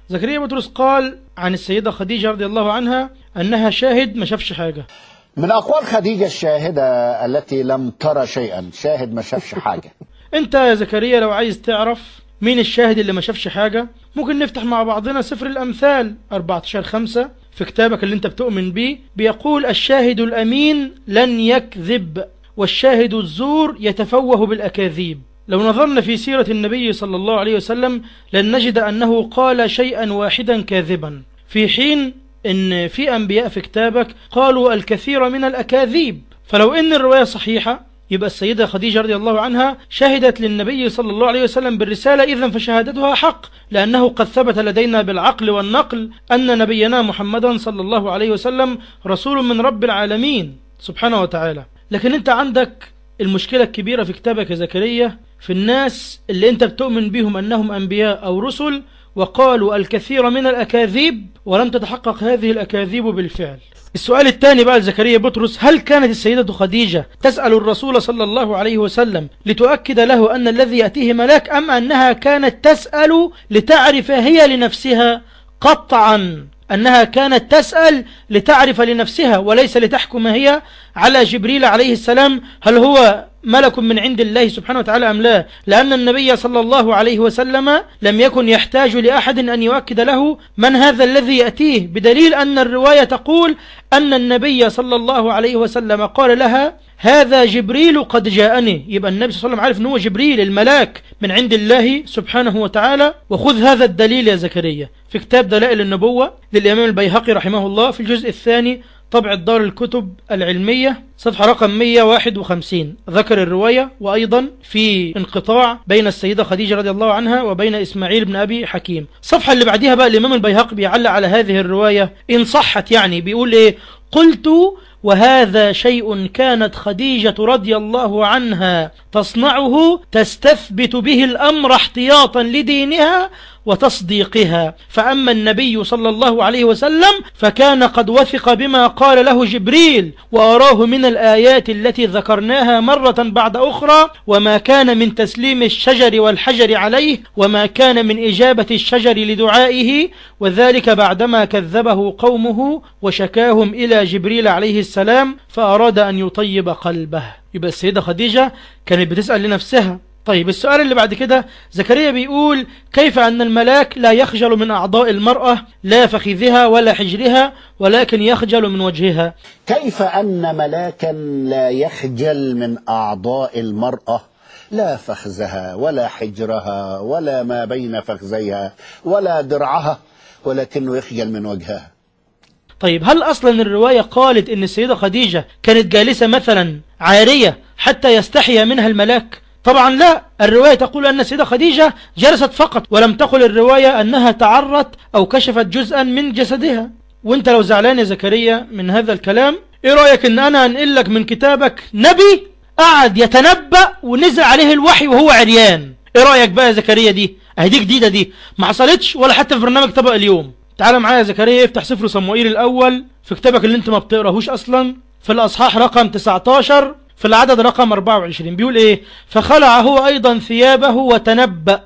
[SPEAKER 2] زكريا بطرس قال عن السيدة خديجة رضي الله عنها أنها شاهد ما شافش حاجة
[SPEAKER 3] من أقوال خديجة الشاهدة التي لم ترى شيئا شاهد ما شافش حاجة
[SPEAKER 2] أنت يا زكريا لو عايز تعرف مين الشاهد اللي ما شافش حاجة ممكن نفتح مع بعضنا سفر الأمثال 14 خمسة في كتابك اللي أنت بتؤمن بيه بيقول الشاهد الأمين لن يكذب والشاهد الزور يتفوه بالأكاذيب لو نظرنا في سيرة النبي صلى الله عليه وسلم لن نجد أنه قال شيئا واحدا كاذبا في حين ان في انبياء في كتابك قالوا الكثير من الاكاذيب فلو ان الروايه صحيحه يبقى السيده خديجه رضي الله عنها شهدت للنبي صلى الله عليه وسلم بالرساله اذا فشهادتها حق لانه قد ثبت لدينا بالعقل والنقل ان نبينا محمدا صلى الله عليه وسلم رسول من رب العالمين سبحانه وتعالى لكن انت عندك المشكله الكبيره في كتابك يا زكريا في الناس اللي انت بتؤمن بهم انهم انبياء او رسل وقالوا الكثير من الأكاذيب ولم تتحقق هذه الأكاذيب بالفعل السؤال الثاني بقى لزكريا بطرس هل كانت السيدة خديجة تسأل الرسول صلى الله عليه وسلم لتؤكد له أن الذي يأتيه ملاك أم أنها كانت تسأل لتعرف هي لنفسها قطعا أنها كانت تسأل لتعرف لنفسها وليس لتحكم هي على جبريل عليه السلام هل هو ملك من عند الله سبحانه وتعالى أم لا لأن النبي صلى الله عليه وسلم لم يكن يحتاج لأحد أن يؤكد له من هذا الذي يأتيه بدليل أن الرواية تقول أن النبي صلى الله عليه وسلم قال لها هذا جبريل قد جاءني يبقى النبي صلى الله عليه وسلم عارف أنه جبريل الملاك من عند الله سبحانه وتعالى وخذ هذا الدليل يا زكريا في كتاب دلائل النبوة للإمام البيهقي رحمه الله في الجزء الثاني طبع دار الكتب العلمية صفحة رقم 151 ذكر الرواية وأيضا في انقطاع بين السيدة خديجة رضي الله عنها وبين إسماعيل بن أبي حكيم الصفحة اللي بعديها بقى الإمام البيهقي بيعلق على هذه الرواية إن صحت يعني بيقول إيه قلت وهذا شيء كانت خديجة رضي الله عنها تصنعه تستثبت به الأمر احتياطا لدينها وتصديقها فأما النبي صلى الله عليه وسلم فكان قد وثق بما قال له جبريل وأراه من الآيات التي ذكرناها مرة بعد أخرى وما كان من تسليم الشجر والحجر عليه وما كان من إجابة الشجر لدعائه وذلك بعدما كذبه قومه وشكاهم إلى جبريل عليه السلام فأراد أن يطيب قلبه يبقى السيدة خديجة كانت بتسأل لنفسها طيب السؤال اللي بعد كده زكريا بيقول كيف أن الملاك لا يخجل من أعضاء المرأة لا فخذها ولا حجرها ولكن يخجل من وجهها
[SPEAKER 3] كيف أن ملاكا لا يخجل من أعضاء المرأة لا فخذها ولا حجرها ولا ما بين فخذيها ولا درعها ولكنه يخجل من وجهها
[SPEAKER 2] طيب هل أصلا الرواية قالت أن السيدة خديجة كانت جالسة مثلا عارية حتى يستحي منها الملاك طبعا لا الرواية تقول أن السيدة خديجة جلست فقط ولم تقل الرواية أنها تعرت أو كشفت جزءا من جسدها وانت لو زعلان يا زكريا من هذا الكلام ايه رأيك ان انا انقل لك من كتابك نبي قعد يتنبأ ونزل عليه الوحي وهو عريان ايه رأيك بقى يا زكريا دي اهي دي جديدة دي ما حصلتش ولا حتى في برنامج طبق اليوم تعال معايا يا زكريا افتح سفر صموئيل الاول في كتابك اللي انت ما بتقراهوش اصلا في الاصحاح رقم 19 في العدد رقم 24 بيقول ايه فخلع هو ايضا ثيابه وتنبأ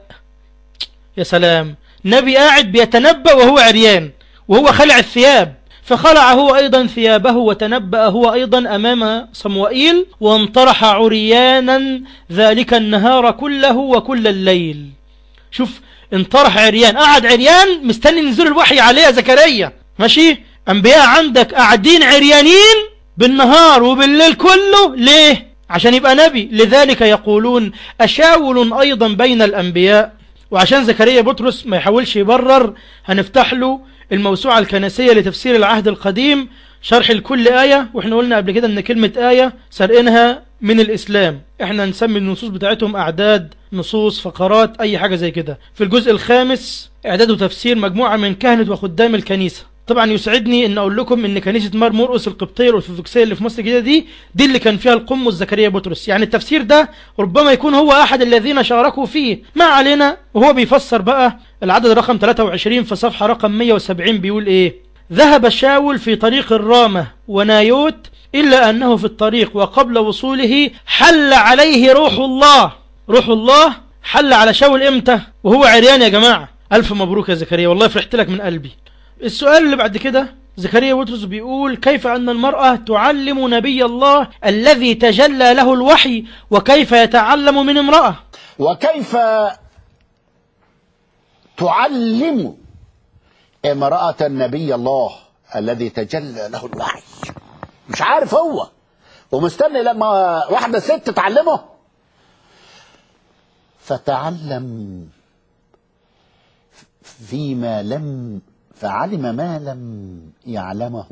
[SPEAKER 2] يا سلام نبي قاعد بيتنبأ وهو عريان وهو خلع الثياب فخلع هو أيضا ثيابه وتنبأ هو أيضا أمام صموئيل وانطرح عريانا ذلك النهار كله وكل الليل شوف انطرح عريان قعد عريان مستني نزول الوحي عليه زكريا ماشي أنبياء عندك قاعدين عريانين بالنهار وبالليل كله ليه عشان يبقى نبي لذلك يقولون أشاول أيضا بين الأنبياء وعشان زكريا بطرس ما يحاولش يبرر هنفتح له الموسوعة الكنسية لتفسير العهد القديم شرح لكل آية واحنا قلنا قبل كده ان كلمة آية سرقينها من الإسلام احنا نسمي النصوص بتاعتهم أعداد نصوص فقرات أي حاجة زي كده في الجزء الخامس إعداد وتفسير مجموعة من كهنة وخدام الكنيسة طبعا يسعدني ان اقول لكم ان كنيسه مار مرقس القبطيه الارثوذكسيه اللي في مصر الجديده دي دي اللي كان فيها القمص زكريا بطرس يعني التفسير ده ربما يكون هو احد الذين شاركوا فيه ما علينا وهو بيفسر بقى العدد رقم 23 في صفحه رقم 170 بيقول ايه ذهب شاول في طريق الرامه ونايوت الا انه في الطريق وقبل وصوله حل عليه روح الله روح الله حل على شاول امتى وهو عريان يا جماعه ألف مبروك يا زكريا والله فرحت لك من قلبي السؤال اللي بعد كده زكريا بطرس بيقول كيف أن المرأة تعلم نبي الله الذي تجلى له الوحي وكيف يتعلم من امرأة
[SPEAKER 3] وكيف تعلم امرأة نبي الله الذي تجلى له الوحي مش عارف هو ومستني لما واحدة ست تعلمه فتعلم فيما لم فعلم ما لم يعلمه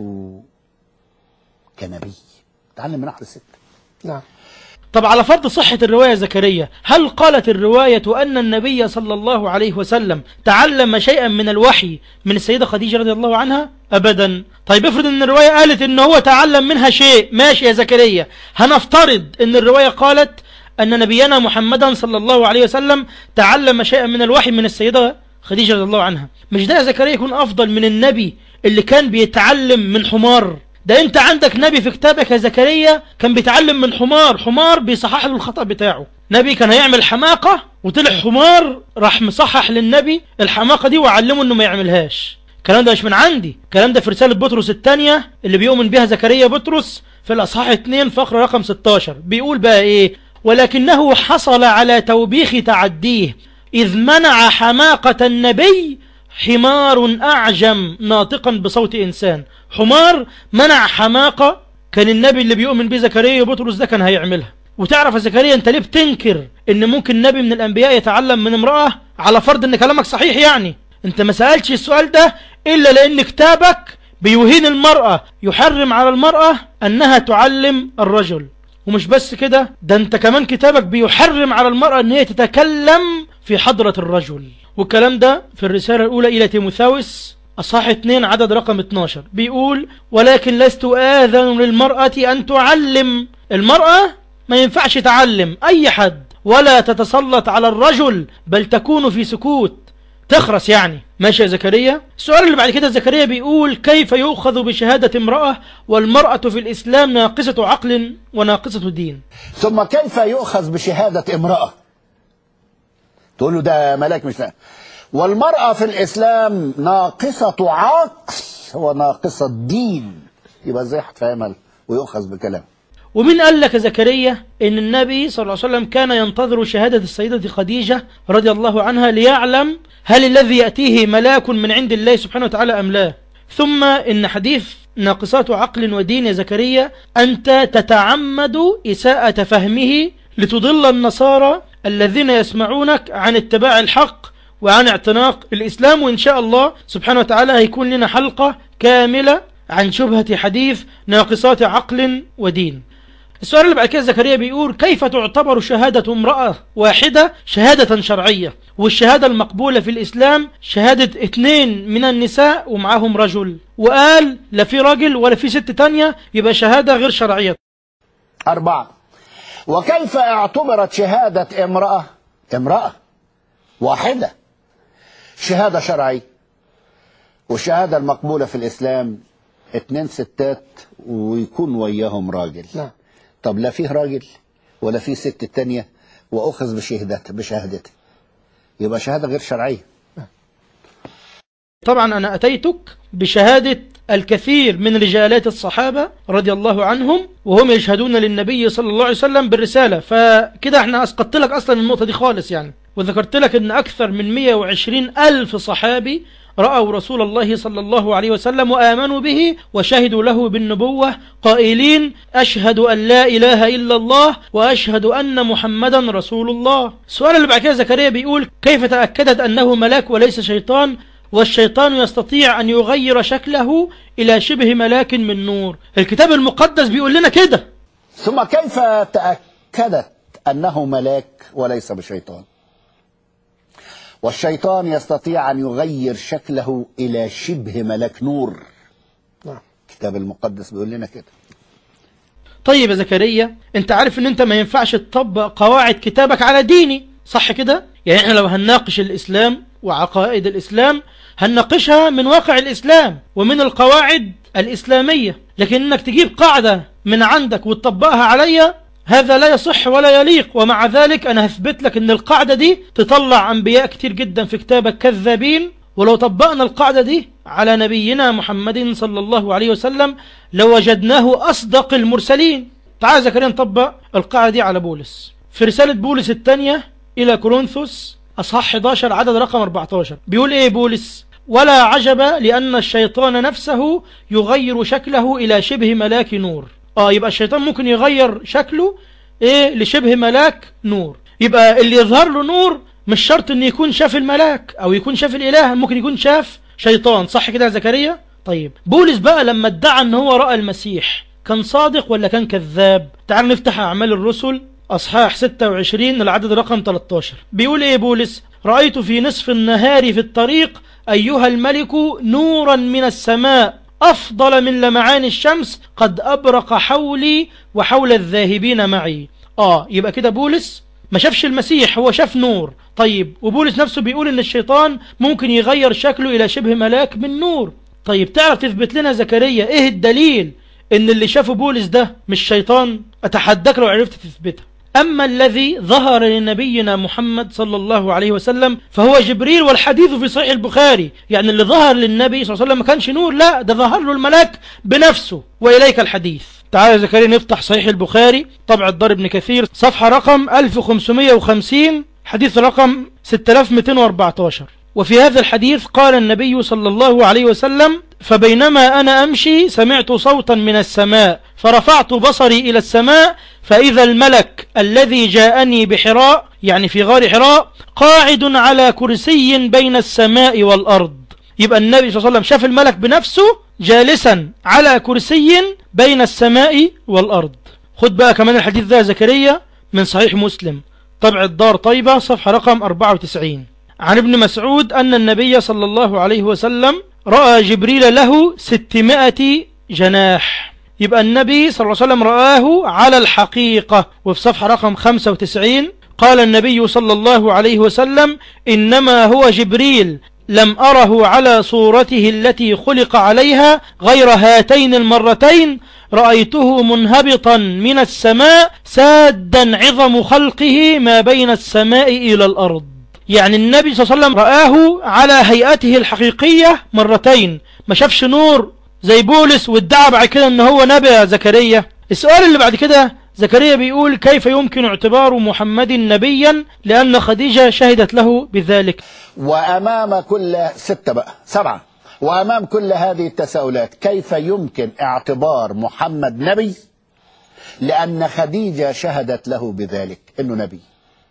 [SPEAKER 3] كنبي تعلم من واحدة ست
[SPEAKER 4] نعم
[SPEAKER 2] طب على فرض صحة الرواية زكريا هل قالت الرواية أن النبي صلى الله عليه وسلم تعلم شيئا من الوحي من السيدة خديجة رضي الله عنها أبدا طيب افرض أن الرواية قالت أن هو تعلم منها شيء ماشي يا زكريا هنفترض أن الرواية قالت أن نبينا محمدا صلى الله عليه وسلم تعلم شيئا من الوحي من السيدة خديجة رضي الله عنها مش ده يا زكريا يكون أفضل من النبي اللي كان بيتعلم من حمار ده انت عندك نبي في كتابك يا زكريا كان بيتعلم من حمار حمار بيصحح له الخطأ بتاعه نبي كان هيعمل حماقة وطلع حمار راح مصحح للنبي الحماقة دي وعلمه انه ما يعملهاش الكلام ده مش من عندي الكلام ده في رسالة بطرس الثانية اللي بيؤمن بها زكريا بطرس في الأصحاح 2 فقرة رقم 16 بيقول بقى ايه ولكنه حصل على توبيخ تعديه إذ منع حماقة النبي حمار أعجم ناطقا بصوت إنسان حمار منع حماقة كان النبي اللي بيؤمن بيه زكريا وبطرس ده كان هيعملها وتعرف يا زكريا انت ليه بتنكر ان ممكن نبي من الانبياء يتعلم من امرأة على فرض ان كلامك صحيح يعني انت ما سألتش السؤال ده الا لان كتابك بيهين المرأة يحرم على المرأة انها تعلم الرجل ومش بس كده ده انت كمان كتابك بيحرم على المرأة ان هي تتكلم في حضرة الرجل والكلام ده في الرسالة الأولى إلى تيموثاوس أصحاح 2 عدد رقم 12 بيقول ولكن لست آذن للمرأة أن تعلم المرأة ما ينفعش تعلم أي حد ولا تتسلط على الرجل بل تكون في سكوت تخرس يعني ماشي يا زكريا السؤال اللي بعد كده زكريا بيقول كيف يؤخذ بشهادة امرأة والمرأة في الإسلام ناقصة عقل وناقصة دين
[SPEAKER 3] ثم كيف يؤخذ بشهادة امرأة تقول له ده ملاك مش لا. والمرأة في الإسلام ناقصة عقل وناقصة دين يبقى ازاي هتفهمها ويؤخذ بكلام
[SPEAKER 2] ومين قال لك يا زكريا ان النبي صلى الله عليه وسلم كان ينتظر شهادة السيدة خديجة رضي الله عنها ليعلم هل الذي يأتيه ملاك من عند الله سبحانه وتعالى أم لا ثم إن حديث ناقصات عقل ودين يا زكريا أنت تتعمد إساءة فهمه لتضل النصارى الذين يسمعونك عن اتباع الحق وعن اعتناق الإسلام وإن شاء الله سبحانه وتعالى هيكون لنا حلقة كاملة عن شبهة حديث ناقصات عقل ودين السؤال اللي بعد كده زكريا بيقول كيف تعتبر شهادة امرأة واحدة شهادة شرعية والشهادة المقبولة في الإسلام شهادة اثنين من النساء ومعاهم رجل وقال لا في راجل ولا في ست تانية يبقى شهادة غير شرعية
[SPEAKER 3] أربعة وكيف اعتبرت شهادة امرأة امرأة واحدة شهادة شرعية والشهادة المقبولة في الإسلام اتنين ستات ويكون وياهم راجل
[SPEAKER 4] نعم
[SPEAKER 3] طب لا فيه راجل ولا فيه ست تانية وأخذ بشهادته بشهادته يبقى شهادة غير شرعية
[SPEAKER 2] طبعا أنا أتيتك بشهادة الكثير من رجالات الصحابة رضي الله عنهم وهم يشهدون للنبي صلى الله عليه وسلم بالرسالة فكده احنا أسقطت لك أصلا النقطة دي خالص يعني وذكرت لك أن أكثر من 120 ألف صحابي رأوا رسول الله صلى الله عليه وسلم وآمنوا به وشهدوا له بالنبوة قائلين أشهد أن لا إله إلا الله وأشهد أن محمدا رسول الله السؤال اللي بعد كده زكريا بيقول كيف تأكدت أنه ملاك وليس شيطان والشيطان يستطيع أن يغير شكله إلى شبه ملاك من نور الكتاب المقدس بيقول لنا كده
[SPEAKER 3] ثم كيف تأكدت أنه ملاك وليس بشيطان والشيطان يستطيع أن يغير شكله إلى شبه ملاك نور
[SPEAKER 4] نعم
[SPEAKER 3] الكتاب المقدس بيقول لنا كده
[SPEAKER 2] طيب يا زكريا انت عارف ان انت ما ينفعش تطبق قواعد كتابك على ديني صح كده يعني احنا لو هنناقش الاسلام وعقائد الاسلام هنناقشها من واقع الاسلام ومن القواعد الاسلامية لكن انك تجيب قاعدة من عندك وتطبقها عليا هذا لا يصح ولا يليق ومع ذلك أنا هثبت لك أن القاعدة دي تطلع أنبياء كتير جدا في كتابك كذابين ولو طبقنا القاعدة دي على نبينا محمد صلى الله عليه وسلم لوجدناه أصدق المرسلين تعال زكريا نطبق القاعدة دي على بولس في رسالة بولس الثانية إلى كورنثوس أصحاح 11 عدد رقم 14 بيقول إيه بولس ولا عجب لأن الشيطان نفسه يغير شكله إلى شبه ملاك نور آه يبقى الشيطان ممكن يغير شكله إيه لشبه ملاك نور يبقى اللي يظهر له نور مش شرط ان يكون شاف الملاك او يكون شاف الاله ممكن يكون شاف شيطان صح كده يا زكريا طيب بولس بقى لما ادعى ان هو رأى المسيح كان صادق ولا كان كذاب تعال نفتح اعمال الرسل اصحاح 26 العدد رقم 13 بيقول ايه بولس رأيت في نصف النهار في الطريق ايها الملك نورا من السماء افضل من لمعان الشمس قد ابرق حولي وحول الذاهبين معي اه يبقى كده بولس ما شافش المسيح هو شاف نور طيب وبولس نفسه بيقول ان الشيطان ممكن يغير شكله الى شبه ملاك من نور طيب تعرف تثبت لنا زكريا ايه الدليل ان اللي شافه بولس ده مش شيطان اتحداك لو عرفت تثبتها أما الذي ظهر لنبينا محمد صلى الله عليه وسلم فهو جبريل والحديث في صحيح البخاري يعني اللي ظهر للنبي صلى الله عليه وسلم ما كانش نور لا ده ظهر له الملاك بنفسه وإليك الحديث تعالى يا زكريا نفتح صحيح البخاري طبع الدار ابن كثير صفحة رقم 1550 حديث رقم 6214 وفي هذا الحديث قال النبي صلى الله عليه وسلم فبينما أنا أمشي سمعت صوتا من السماء فرفعت بصري إلى السماء فإذا الملك الذي جاءني بحراء يعني في غار حراء قاعد على كرسي بين السماء والأرض يبقى النبي صلى الله عليه وسلم شاف الملك بنفسه جالسا على كرسي بين السماء والأرض خد بقى كمان الحديث ده زكريا من صحيح مسلم طبع الدار طيبة صفحة رقم 94 عن ابن مسعود أن النبي صلى الله عليه وسلم رأى جبريل له ستمائة جناح يبقى النبي صلى الله عليه وسلم رآه على الحقيقة وفي صفحة رقم 95 قال النبي صلى الله عليه وسلم إنما هو جبريل لم أره على صورته التي خلق عليها غير هاتين المرتين رأيته منهبطا من السماء سادا عظم خلقه ما بين السماء إلى الأرض يعني النبي صلى الله عليه وسلم رآه على هيئته الحقيقية مرتين ما شافش نور زي بولس وادعى بعد كده ان هو نبي يا زكريا السؤال اللي بعد كده زكريا بيقول كيف يمكن اعتبار محمد نبيا لأن خديجة شهدت له بذلك
[SPEAKER 3] وأمام كل ستة بقى سبعة وأمام كل هذه التساؤلات كيف يمكن اعتبار محمد نبي لأن خديجة شهدت له بذلك أنه نبي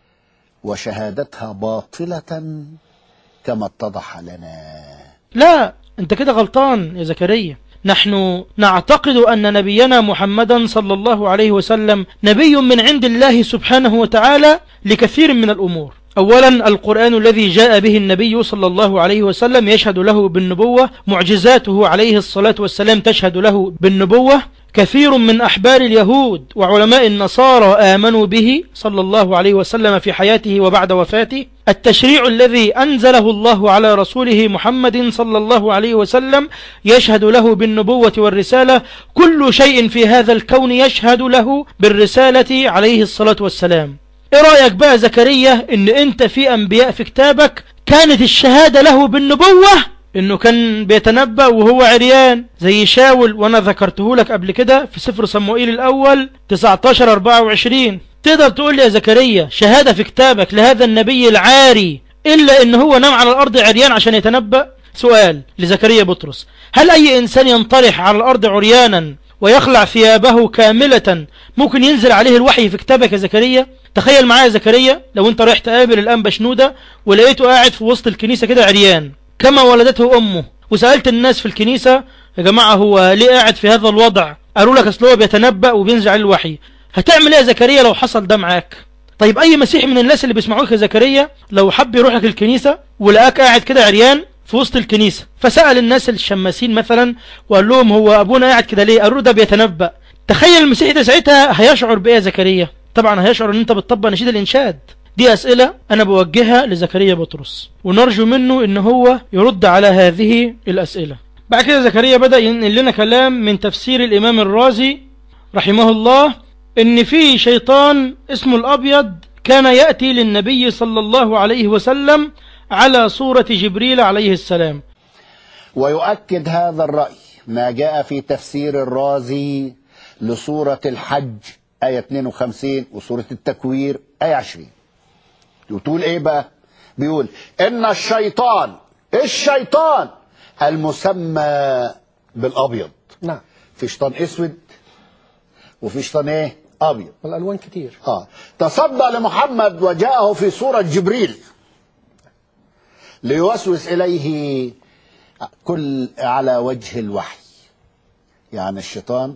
[SPEAKER 3] وشهادتها باطلة كما اتضح لنا
[SPEAKER 2] لا انت كده غلطان يا زكريا نحن نعتقد أن نبينا محمدا صلى الله عليه وسلم نبي من عند الله سبحانه وتعالى لكثير من الأمور أولا القرآن الذي جاء به النبي صلى الله عليه وسلم يشهد له بالنبوة معجزاته عليه الصلاة والسلام تشهد له بالنبوة كثير من أحبار اليهود وعلماء النصارى آمنوا به صلى الله عليه وسلم في حياته وبعد وفاته التشريع الذي أنزله الله على رسوله محمد صلى الله عليه وسلم يشهد له بالنبوة والرسالة كل شيء في هذا الكون يشهد له بالرسالة عليه الصلاة والسلام ايه رأيك بقى زكريا ان انت في انبياء في كتابك كانت الشهادة له بالنبوة انه كان بيتنبأ وهو عريان زي شاول وانا ذكرته لك قبل كده في سفر صموئيل الاول 19 24 تقدر تقول لي يا زكريا شهادة في كتابك لهذا النبي العاري الا ان هو نام على الارض عريان عشان يتنبأ سؤال لزكريا بطرس هل اي انسان ينطرح على الارض عريانا ويخلع ثيابه كاملة ممكن ينزل عليه الوحي في كتابك يا زكريا تخيل معايا يا زكريا لو انت رايح تقابل الانبا شنودة ولقيته قاعد في وسط الكنيسة كده عريان كما ولدته امه وسألت الناس في الكنيسة يا جماعة هو ليه قاعد في هذا الوضع قالوا لك اصل هو بيتنبأ وبينزل عليه الوحي هتعمل ايه يا زكريا لو حصل ده معاك طيب اي مسيح من الناس اللي بيسمعوك يا زكريا لو حب يروح لك الكنيسة ولقاك قاعد كده عريان في وسط الكنيسة فسأل الناس الشماسين مثلا وقال لهم هو ابونا قاعد كده ليه قالوا له ده بيتنبأ تخيل المسيح ده ساعتها هيشعر بايه يا زكريا طبعا هيشعر ان انت بتطبق نشيد الانشاد دي اسئلة انا بوجهها لزكريا بطرس ونرجو منه ان هو يرد على هذه الاسئلة بعد كده زكريا بدأ ينقل لنا كلام من تفسير الامام الرازي رحمه الله ان في شيطان اسمه الابيض كان يأتي للنبي صلى الله عليه وسلم على صورة جبريل عليه السلام
[SPEAKER 3] ويؤكد هذا الرأي ما جاء في تفسير الرازي لسورة الحج آية 52 وسورة التكوير آية 20 وتقول ايه بقى بيقول ان الشيطان الشيطان المسمى بالابيض
[SPEAKER 4] نعم
[SPEAKER 3] في شيطان اسود وفي شيطان ايه ابيض
[SPEAKER 4] والألوان كتير
[SPEAKER 3] اه تصدى لمحمد وجاءه في صورة جبريل ليوسوس إليه كل على وجه الوحي يعني الشيطان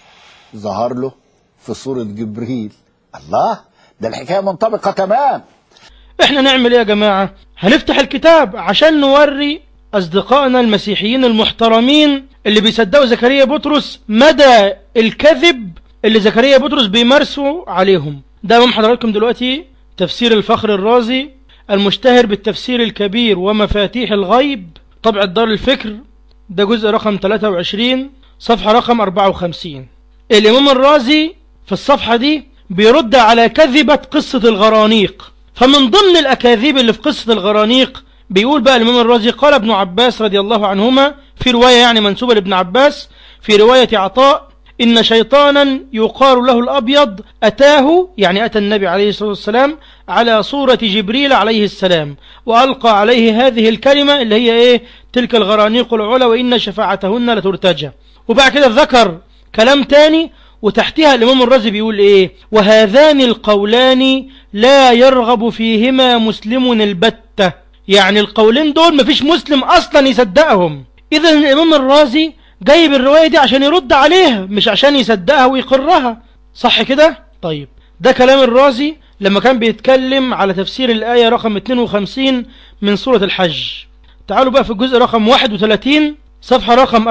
[SPEAKER 3] ظهر له في صورة جبريل الله ده الحكاية منطبقة تمام
[SPEAKER 2] احنا نعمل ايه يا جماعة هنفتح الكتاب عشان نوري اصدقائنا المسيحيين المحترمين اللي بيصدقوا زكريا بطرس مدى الكذب اللي زكريا بطرس بيمارسوا عليهم ده امام حضراتكم دلوقتي تفسير الفخر الرازي المشتهر بالتفسير الكبير ومفاتيح الغيب طبع دار الفكر ده جزء رقم 23 صفحة رقم 54 الإمام الرازي في الصفحة دي بيرد على كذبة قصة الغرانيق فمن ضمن الأكاذيب اللي في قصة الغرانيق بيقول بقى الإمام الرازي قال ابن عباس رضي الله عنهما في رواية يعني منسوبة لابن عباس في رواية عطاء إن شيطانا يقال له الأبيض أتاه يعني أتى النبي عليه الصلاة والسلام على صورة جبريل عليه السلام وألقى عليه هذه الكلمة اللي هي إيه تلك الغرانيق العلا وإن شفاعتهن لترتجى وبعد كده ذكر كلام تاني وتحتها الإمام الرازي بيقول إيه وهذان القولان لا يرغب فيهما مسلم البتة يعني القولين دول مفيش مسلم أصلا يصدقهم إذا الإمام الرازي جايب الرواية دي عشان يرد عليها مش عشان يصدقها ويقرها صح كده طيب ده كلام الرازي لما كان بيتكلم على تفسير الآية رقم 52 من سورة الحج تعالوا بقى في الجزء رقم 31 صفحة رقم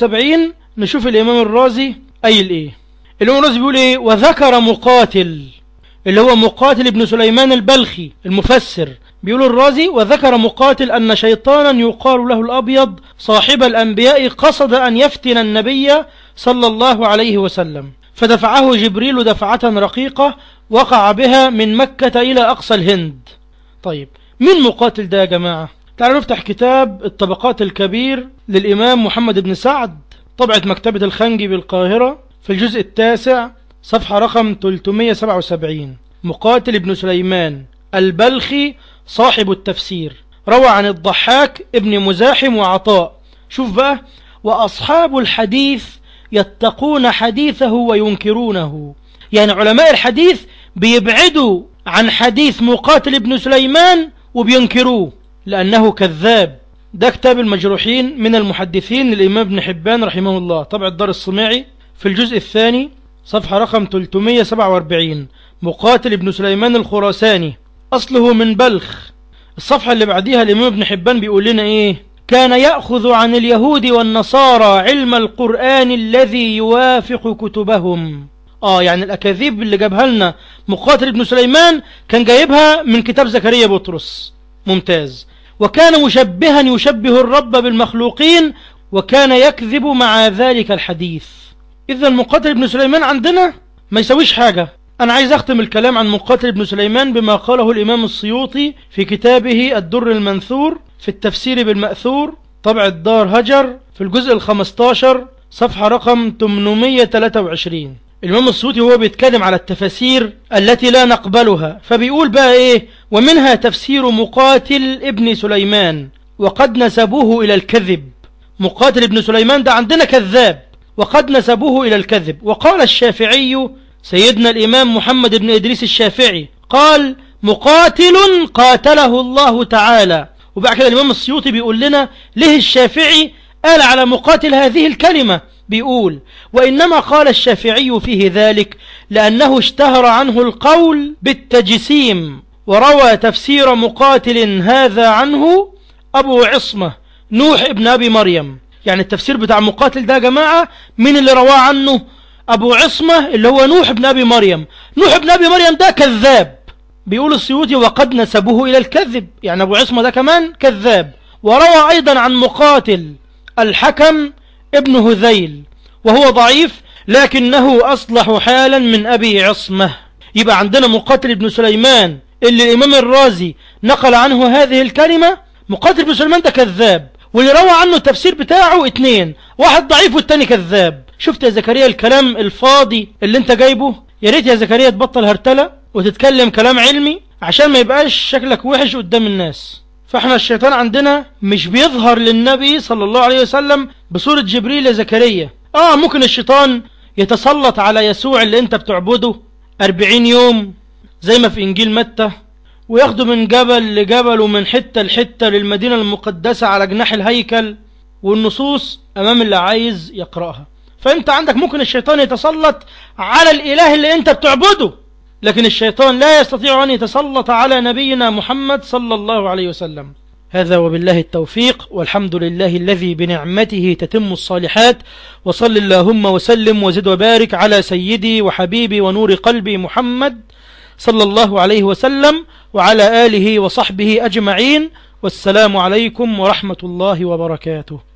[SPEAKER 2] 74 نشوف الإمام الرازي قايل إيه الإمام الرازي بيقول إيه وذكر مقاتل اللي هو مقاتل ابن سليمان البلخي المفسر بيقول الرازي وذكر مقاتل أن شيطانا يقال له الأبيض صاحب الأنبياء قصد أن يفتن النبي صلى الله عليه وسلم فدفعه جبريل دفعة رقيقة وقع بها من مكة إلى أقصى الهند طيب مين مقاتل ده يا جماعة تعالوا نفتح كتاب الطبقات الكبير للإمام محمد بن سعد طبعة مكتبة الخنجي بالقاهرة في الجزء التاسع صفحة رقم 377 مقاتل ابن سليمان البلخي صاحب التفسير روى عن الضحاك ابن مزاحم وعطاء شوف بقى وأصحاب الحديث يتقون حديثه وينكرونه يعني علماء الحديث بيبعدوا عن حديث مقاتل ابن سليمان وبينكروه لأنه كذاب ده كتاب المجروحين من المحدثين للإمام ابن حبان رحمه الله طبع الدار الصماعي في الجزء الثاني صفحة رقم 347 مقاتل ابن سليمان الخراساني أصله من بلخ الصفحة اللي بعديها الإمام ابن حبان بيقول لنا إيه كان يأخذ عن اليهود والنصارى علم القرآن الذي يوافق كتبهم آه يعني الأكاذيب اللي جابها لنا مقاتل ابن سليمان كان جايبها من كتاب زكريا بطرس ممتاز وكان مشبها يشبه الرب بالمخلوقين وكان يكذب مع ذلك الحديث إذا مقاتل ابن سليمان عندنا ما يسويش حاجة أنا عايز أختم الكلام عن مقاتل ابن سليمان بما قاله الإمام السيوطي في كتابه الدر المنثور في التفسير بالمأثور طبع الدار هجر في الجزء الخمستاشر صفحة رقم 823 الإمام السيوطي هو بيتكلم على التفاسير التي لا نقبلها فبيقول بقى إيه ومنها تفسير مقاتل ابن سليمان وقد نسبوه إلى الكذب مقاتل ابن سليمان ده عندنا كذاب وقد نسبوه إلى الكذب وقال الشافعي سيدنا الإمام محمد بن إدريس الشافعي قال مقاتل قاتله الله تعالى وبعد كده الإمام السيوطي بيقول لنا ليه الشافعي قال على مقاتل هذه الكلمة بيقول وإنما قال الشافعي فيه ذلك لأنه اشتهر عنه القول بالتجسيم وروى تفسير مقاتل هذا عنه أبو عصمة نوح ابن أبي مريم يعني التفسير بتاع مقاتل ده يا جماعة من اللي رواه عنه أبو عصمة اللي هو نوح ابن أبي مريم نوح ابن أبي مريم ده كذاب بيقول السيوطي وقد نسبوه إلى الكذب يعني أبو عصمة ده كمان كذاب وروى أيضا عن مقاتل الحكم ابن هذيل وهو ضعيف لكنه أصلح حالا من أبي عصمة يبقى عندنا مقاتل بن سليمان اللي الإمام الرازي نقل عنه هذه الكلمة مقاتل بن سليمان ده كذاب واللي روى عنه التفسير بتاعه اتنين واحد ضعيف والتاني كذاب شفت يا زكريا الكلام الفاضي اللي انت جايبه يا ريت يا زكريا تبطل هرتلة وتتكلم كلام علمي عشان ما يبقاش شكلك وحش قدام الناس فاحنا الشيطان عندنا مش بيظهر للنبي صلى الله عليه وسلم بصورة جبريل يا زكريا اه ممكن الشيطان يتسلط على يسوع اللي انت بتعبده أربعين يوم زي ما في إنجيل متى وياخده من جبل لجبل ومن حتة لحتة للمدينة المقدسة على جناح الهيكل والنصوص أمام اللي عايز يقرأها فأنت عندك ممكن الشيطان يتسلط على الإله اللي أنت بتعبده لكن الشيطان لا يستطيع أن يتسلط على نبينا محمد صلى الله عليه وسلم هذا وبالله التوفيق والحمد لله الذي بنعمته تتم الصالحات وصل اللهم وسلم وزد وبارك على سيدي وحبيبي ونور قلبي محمد صلى الله عليه وسلم وعلى آله وصحبه أجمعين والسلام عليكم ورحمة الله وبركاته